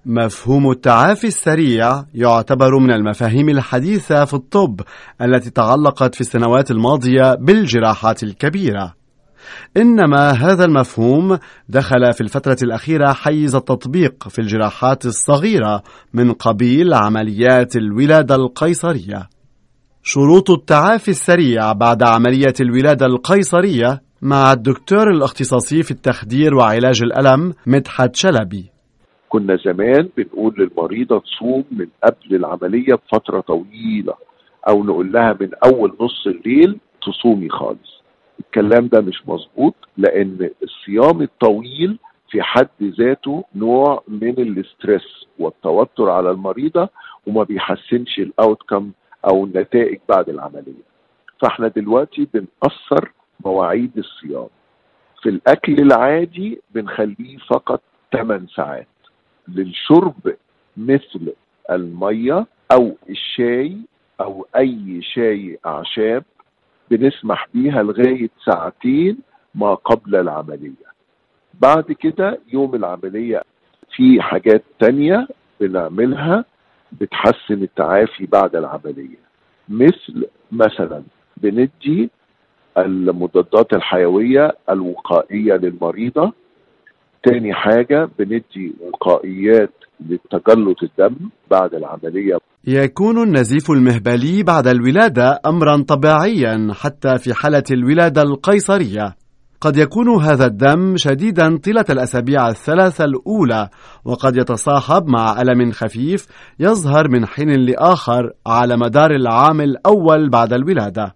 مفهوم التعافي السريع يعتبر من المفاهيم الحديثة في الطب التي تعلقت في السنوات الماضية بالجراحات الكبيرة. إنما هذا المفهوم دخل في الفترة الأخيرة حيز التطبيق في الجراحات الصغيرة من قبيل عمليات الولادة القيصرية. شروط التعافي السريع بعد عملية الولادة القيصرية مع الدكتور الاختصاصي في التخدير وعلاج الألم مدحت شلبي كنا زمان بنقول للمريضة تصوم من قبل العملية بفترة طويلة أو نقول لها من أول نص الليل تصومي خالص الكلام ده مش مظبوط لأن الصيام الطويل في حد ذاته نوع من الاسترس والتوتر على المريضة وما بيحسنش الاوتكم او النتائج بعد العملية فاحنا دلوقتي بنقصر مواعيد الصيام في الاكل العادي بنخليه فقط 8 ساعات للشرب مثل الميه او الشاي او اي شاي اعشاب بنسمح بيها لغايه ساعتين ما قبل العمليه بعد كده يوم العمليه في حاجات تانية بنعملها بتحسن التعافي بعد العمليه مثل مثلا بندي المضادات الحيويه الوقائيه للمريضه تاني حاجة بندي وقائيات لتجلط الدم بعد العملية يكون النزيف المهبلي بعد الولادة أمرا طبيعيا حتى في حالة الولادة القيصرية قد يكون هذا الدم شديدا طيلة الأسابيع الثلاثة الأولى وقد يتصاحب مع ألم خفيف يظهر من حين لآخر على مدار العام الأول بعد الولادة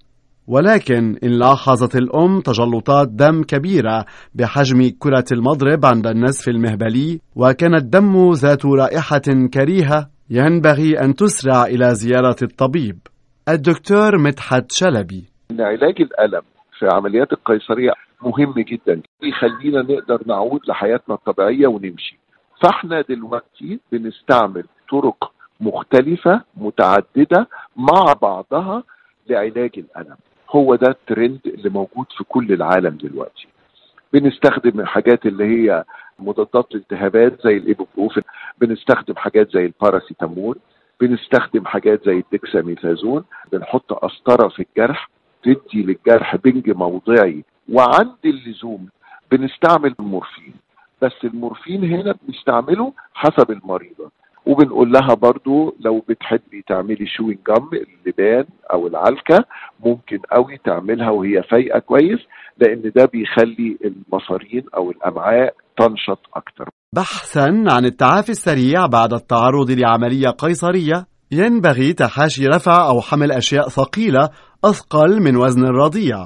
ولكن إن لاحظت الأم تجلطات دم كبيرة بحجم كرة المضرب عند النزف المهبلي وكان الدم ذات رائحة كريهة ينبغي أن تسرع إلى زيارة الطبيب الدكتور مدحت شلبي إن علاج الألم في عمليات القيصرية مهم جدا يخلينا نقدر نعود لحياتنا الطبيعية ونمشي فاحنا دلوقتي بنستعمل طرق مختلفة متعددة مع بعضها لعلاج الألم هو ده الترند اللي موجود في كل العالم دلوقتي بنستخدم الحاجات اللي هي مضادات الالتهابات زي الايبوبروفين بنستخدم حاجات زي الباراسيتامول بنستخدم حاجات زي الدكساميثازون بنحط قسطره في الجرح تدي للجرح بنج موضعي وعند اللزوم بنستعمل المورفين بس المورفين هنا بنستعمله حسب المريضه وبنقول لها برضو لو بتحبي تعملي شوين جم اللبان او العلكه ممكن قوي تعملها وهي فايقه كويس لان ده بيخلي المصارين او الامعاء تنشط اكتر بحثا عن التعافي السريع بعد التعرض لعمليه قيصريه ينبغي تحاشي رفع او حمل اشياء ثقيله اثقل من وزن الرضيع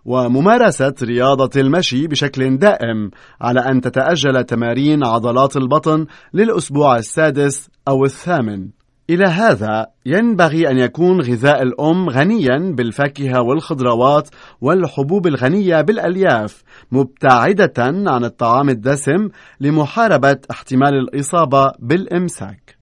وممارسة رياضة المشي بشكل دائم على أن تتأجل تمارين عضلات البطن للأسبوع السادس أو الثامن. إلى هذا ينبغي أن يكون غذاء الأم غنيا بالفاكهة والخضروات والحبوب الغنية بالألياف مبتعدة عن الطعام الدسم لمحاربة احتمال الإصابة بالإمساك.